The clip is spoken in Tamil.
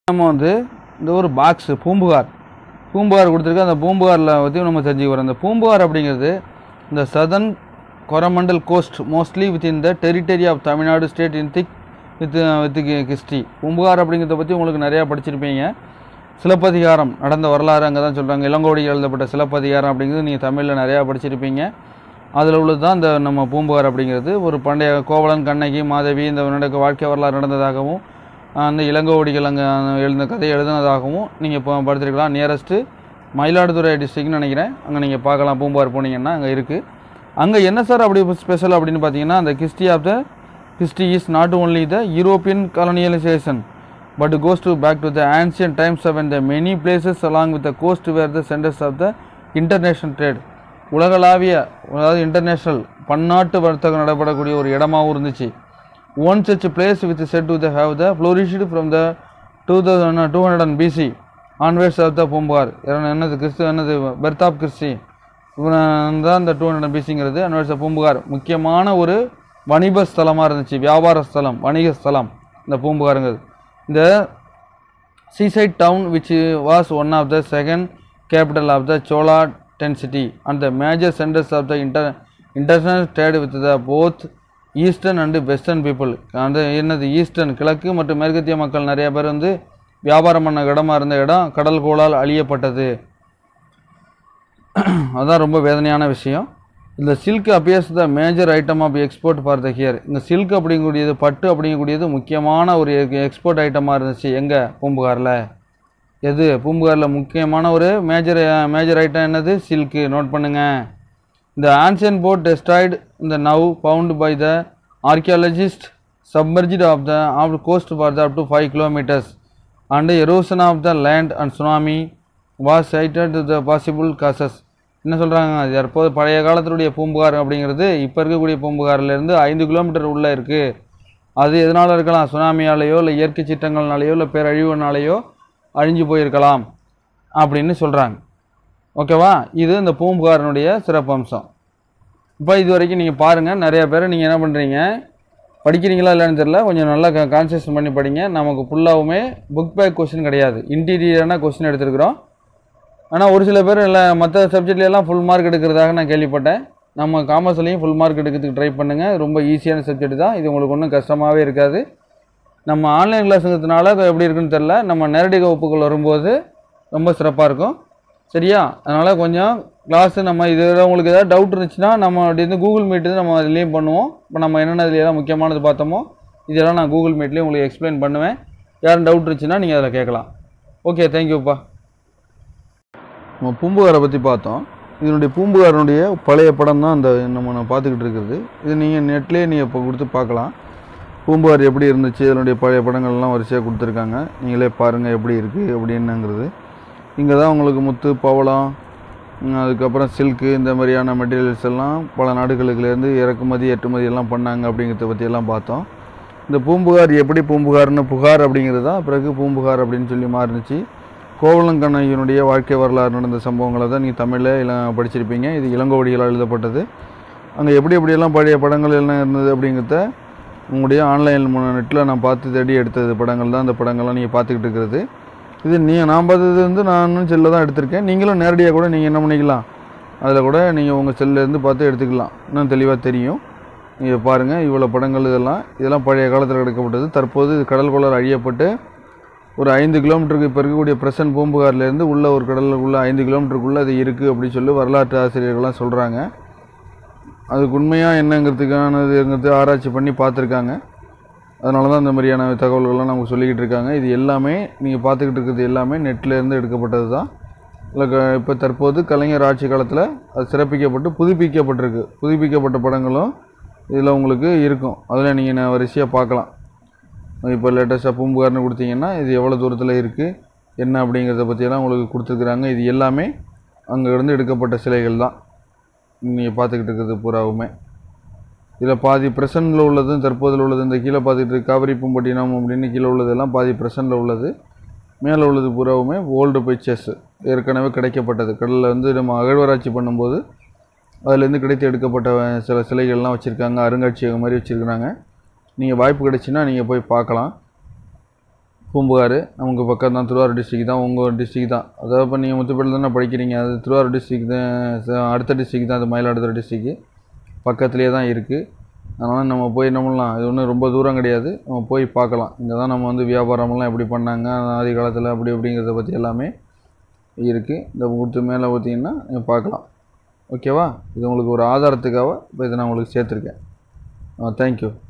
நம்ம வந்து இந்த ஒரு பாக்ஸு பூம்புகார் பூம்புகார் கொடுத்துருக்கு அந்த பூம்புகாரில் பற்றி நம்ம தெரிஞ்சுக்க வரோம் அந்த பூம்புகார் அப்படிங்கிறது இந்த southern Coromandel coast mostly within the territory of Tamil Nadu state in thick with with history Poompuhar அப்படிங்கிறத பற்றி உங்களுக்கு நிறையா படிச்சிருப்பீங்க சிலப்பதிகாரம் நடந்த வரலாறு அங்கே தான் சொல்கிறாங்க இளங்கோடிகள் எழுதப்பட்ட சிலப்பதிகாரம் அப்படிங்கிறது நீங்கள் தமிழில் நிறையா படிச்சிருப்பீங்க அதில் உள்ளது தான் இந்த நம்ம பூம்புகார் அப்படிங்கிறது ஒரு பண்டைய கோவலன் கண்ணகி மாதவி இந்த நடக்க வாழ்க்கை வரலாறு நடந்ததாகவும் அந்த இளங்கோவடிகள் அங்கே எழுந்த கதை எழுதினதாகவும் நீங்கள் இப்போ படிச்சிருக்கலாம் நியரஸ்ட்டு மயிலாடுதுறை டிஸ்ட்ரிக்ட்னு நினைக்கிறேன் அங்கே நீங்கள் பார்க்கலாம் பூம்புகார் போனீங்கன்னா அங்கே இருக்குது அங்கே என்ன சார் அப்படி ஸ்பெஷல் அப்படின்னு பார்த்தீங்கன்னா அந்த கிஸ்டி of the கிஸ்டி is not only the European காலனியலைசேஷன் but goes to back to the ancient times of and the many places along with the cost where the centres of the international trade உலகளாவிய அதாவது இன்டர்நேஷ்னல் பன்னாட்டு வர்த்தகம் நடைபெறக்கூடிய ஒரு இடமாகவும் இருந்துச்சு one such place which is said to the have the flourished from the 2000 200 BC onwards of the Poompuhar இரண- என்னது கிறிஸ்து என்னது பெர்த் ஆஃப் கிறிஸ்டி இவன் தான் இந்த டூ ஹண்ட்ரட் பிசிங்கிறது அன்வர்ஸ் பூம்புகார் முக்கியமான ஒரு வணிக ஸ்தலமாக இருந்துச்சு வியாபார ஸ்தலம் வணிக ஸ்தலம் இந்த பூம்புகாருங்கிறது இந்த seaside town which was one of the second capital of the Chola density and the major centers of the inter international trade with the both eastern and western people அந்த என்னது ஈஸ்டர்ன் கிழக்கு மற்றும் மேற்கத்திய மக்கள் நிறைய பேர் வந்து வியாபாரம் பண்ண இடமா இருந்த இடம் கடல் கோளால் அழியப்பட்டது அதான் ரொம்ப வேதனையான விஷயம் இந்த silk appears the major item of export for the here இந்த சில்க் அப்படிங்கக்கூடியது பட்டு அப்படிங்கக்கூடியது முக்கியமான ஒரு எக்ஸ்போர்ட் ஐட்டமாக இருந்துச்சு எங்கே பூம்புகாரில் எது பூம்புகாரில் முக்கியமான ஒரு மேஜர் மேஜர் ஐட்டம் என்னது சில்க்கு நோட் பண்ணுங்க இந்த ஆன்சியன் போர்ட் டெஸ்ட்ராய்டு இந்த now found by the archaeologist submerged of the of coast for the up to five kilometres and erosion of the land and tsunami was cited the possible causes என்ன சொல்கிறாங்க தற்போது பழைய காலத்தினுடைய பூம்புகார் அப்படிங்கிறது இப்போ இருக்கக்கூடிய பூம்புகார்லேருந்து ஐந்து கிலோமீட்டர் உள்ளே இருக்குது அது எதனால் இருக்கலாம் சுனாமியாலேயோ இல்லை இயற்கை சீற்றங்கள்னாலேயோ இல்லை பேரழிவுனாலேயோ அழிஞ்சு போயிருக்கலாம் அப்படின்னு சொல்கிறாங்க ஓகேவா இது இந்த பூம்புகாரனுடைய சிறப்பம்சம் இப்போ இது வரைக்கும் நீங்கள் பாருங்கள் நிறைய பேர் நீங்கள் என்ன பண்ணுறீங்க படிக்கிறீங்களா இல்லைன்னு தெரியல கொஞ்சம் நல்லா கான்சன்ட்ரேஷன் பண்ணி படிங்க நமக்கு ஃபுல்லாகவுமே புக் பேக் கொஸ்டின் கிடையாது இன்டீரியரான கொஸ்டின் எடுத்துருக்குறோம் ஆனால் ஒரு சில பேர் இல்லை மற்ற சப்ஜெக்ட்லாம் ஃபுல் மார்க் எடுக்கிறதாக நான் கேள்விப்பட்டேன் நம்ம காமர்ஸ்லேயும் ஃபுல் மார்க் எடுக்கிறதுக்கு ட்ரை பண்ணுங்கள் ரொம்ப ஈஸியான சப்ஜெக்ட் தான் இது உங்களுக்கு ஒன்றும் கஷ்டமாகவே இருக்காது நம்ம ஆன்லைன் கிளாஸுங்கிறதுனால எப்படி இருக்குன்னு தெரில நம்ம நேரடி வகுப்புகள் வரும்போது ரொம்ப சிறப்பாக இருக்கும் சரியா அதனால் கொஞ்சம் கிளாஸு நம்ம இதில் உங்களுக்கு ஏதாவது டவுட் இருந்துச்சுன்னா நம்ம அப்படி இருந்து கூகுள் மீட்டு நம்ம அதுலேயும் பண்ணுவோம் இப்போ நம்ம என்னென்ன இதில் ஏதாவது முக்கியமானது பார்த்தோமோ இதெல்லாம் நான் கூகுள் மீட்லேயும் உங்களுக்கு எக்ஸ்பிளைன் பண்ணுவேன் யாரும் டவுட் இருந்துச்சுன்னா நீங்கள் அதில் கேட்கலாம் ஓகே தேங்க்யூப்பா நம்ம பூம்புகாரை பற்றி பார்த்தோம் இதனுடைய பூம்புகாரனுடைய பழைய படம் தான் அந்த நம்ம நான் பார்த்துக்கிட்டு இருக்கிறது இது நீங்கள் நெட்லேயே நீங்கள் இப்போ கொடுத்து பார்க்கலாம் பூம்புகார் எப்படி இருந்துச்சு இதனுடைய பழைய படங்கள்லாம் வரிசையாக கொடுத்துருக்காங்க நீங்களே பாருங்கள் எப்படி இருக்குது அப்படின்னுங்கிறது இங்கே தான் உங்களுக்கு முத்து பவளம் ம், அதுக்கப்புறம் சில்க்கு இந்த மாதிரியான மெட்டீரியல்ஸ் எல்லாம் பல நாடுகளுக்குலேருந்து இறக்குமதி ஏற்றுமதி எல்லாம் பண்ணாங்க அப்படிங்கிறத பற்றியெல்லாம் பார்த்தோம் இந்த பூம்புகார் எப்படி பூம்புகார்னு புகார் அப்படிங்கிறது தான் பிறகு பூம்புகார் அப்படின்னு சொல்லி மாறுனுச்சு கோவலங்கண்ணையனுடைய வாழ்க்கை வரலாறு நடந்த சம்பவங்களை தான் நீங்கள் தமிழில் இள படிச்சிருப்பீங்க இது இளங்கோவடிகளால் எழுதப்பட்டது அங்கே எப்படி எப்படியெல்லாம் பழைய படங்கள் என்ன இருந்தது அப்படிங்கிறத உங்களுடைய ஆன்லைன் நெட்டில் நான் பார்த்து தேடி எடுத்தது படங்கள் தான் அந்த படங்கள்லாம் நீங்கள் பார்த்துக்கிட்டு இருக்கிறது இது நீ நான் பார்த்தது வந்து நானும் செல்லில் தான் எடுத்திருக்கேன் நீங்களும் நேரடியாக கூட நீங்கள் என்ன பண்ணிக்கலாம் அதில் கூட நீங்கள் உங்கள் செல்லேருந்து பார்த்து எடுத்துக்கலாம் இன்னும் தெளிவாக தெரியும் நீங்கள் பாருங்கள் இவ்வளோ படங்கள் இதெல்லாம் இதெல்லாம் பழைய காலத்தில் எடுக்கப்பட்டது தற்போது இது கடல் கொள்ளர் அழியப்பட்டு ஒரு ஐந்து கிலோமீட்டருக்கு இப்போ இருக்கக்கூடிய பிரசன்ட் பூம்புகார்லேருந்து உள்ள ஒரு கடலுக்குள்ளே ஐந்து கிலோமீட்டருக்குள்ளே அது இருக்குது அப்படின்னு சொல்லி வரலாற்று ஆசிரியர்கள்லாம் சொல்கிறாங்க அதுக்கு உண்மையாக என்னங்கிறதுக்கானதுங்கிறது ஆராய்ச்சி பண்ணி பார்த்துருக்காங்க அதனால தான் இந்த மாதிரியான தகவல்கள்லாம் நமக்கு சொல்லிக்கிட்டு இருக்காங்க இது எல்லாமே நீங்கள் பார்த்துக்கிட்டு இருக்கிறது எல்லாமே நெட்லேருந்து எடுக்கப்பட்டது தான் இல்லை இப்போ தற்போது கலைஞர் ஆட்சி காலத்தில் அது சிறப்பிக்கப்பட்டு புதுப்பிக்கப்பட்டிருக்கு புதுப்பிக்கப்பட்ட படங்களும் இதில் உங்களுக்கு இருக்கும் அதில் நீங்கள் நான் வரிசையாக பார்க்கலாம் இப்போ லேட்டஸ்ட்டாக பூம்புகார்னு கொடுத்தீங்கன்னா இது எவ்வளோ தூரத்தில் இருக்குது என்ன அப்படிங்கிறத பற்றியெல்லாம் உங்களுக்கு கொடுத்துருக்குறாங்க இது எல்லாமே அங்கே இருந்து எடுக்கப்பட்ட சிலைகள் தான் நீங்கள் பார்த்துக்கிட்டு இருக்கிறது பூராவுமே இதில் பாதி ப்ரெசண்டில் உள்ளதும் தற்போதில் உள்ளது இந்த கீழே பார்த்துட்டு இருக்க காவிரி பூம்பட்டினம் அப்படின்னு கீழே உள்ளதெல்லாம் பாதி ப்ரெசண்டில் உள்ளது மேலே உள்ளது பூராவுமே ஓல்டு பிக்சர்ஸ் ஏற்கனவே கிடைக்கப்பட்டது கடலில் வந்து நம்ம அகழ்வாராய்ச்சி பண்ணும்போது அதுலேருந்து கிடைத்து எடுக்கப்பட்ட சில சிலைகள்லாம் வச்சுருக்காங்க அருங்காட்சியகம் மாதிரி வச்சுருக்குறாங்க நீங்கள் வாய்ப்பு கிடைச்சுன்னா நீங்கள் போய் பார்க்கலாம் பூம்புகார் நமக்கு பக்கம் தான் திருவாரூர் டிஸ்ட்ரிக் தான் உங்கள் டிஸ்ட்ரிக் தான் அதாவது இப்போ நீங்கள் முத்துப்பேட்டில் தானே படிக்கிறீங்க அது திருவாரூர் டிஸ்ட்ரிக் தான் ச- அடுத்த டிஸ்ட்ரிக் தான் அது மயிலாடுதுறை டிஸ்ட்ரிக்கு பக்கத்துலேயே தான் இருக்குது அதனால் நம்ம போய் என்ன பண்ணலாம் இது ஒன்றும் ரொம்ப தூரம் கிடையாது நம்ம போய் பார்க்கலாம் இங்கே தான் நம்ம வந்து வியாபாரமெல்லாம் எப்படி பண்ணாங்க ஆதி காலத்தில் அப்படி அப்படிங்கிறத பற்றி எல்லாமே இருக்குது இந்த கொடுத்து மேலே பார்த்தீங்கன்னா நீங்கள் பார்க்கலாம் ஓகேவா இது உங்களுக்கு ஒரு ஆதாரத்துக்காக இப்போ இதை நான் உங்களுக்கு சேர்த்துருக்கேன் தேங்க்யூ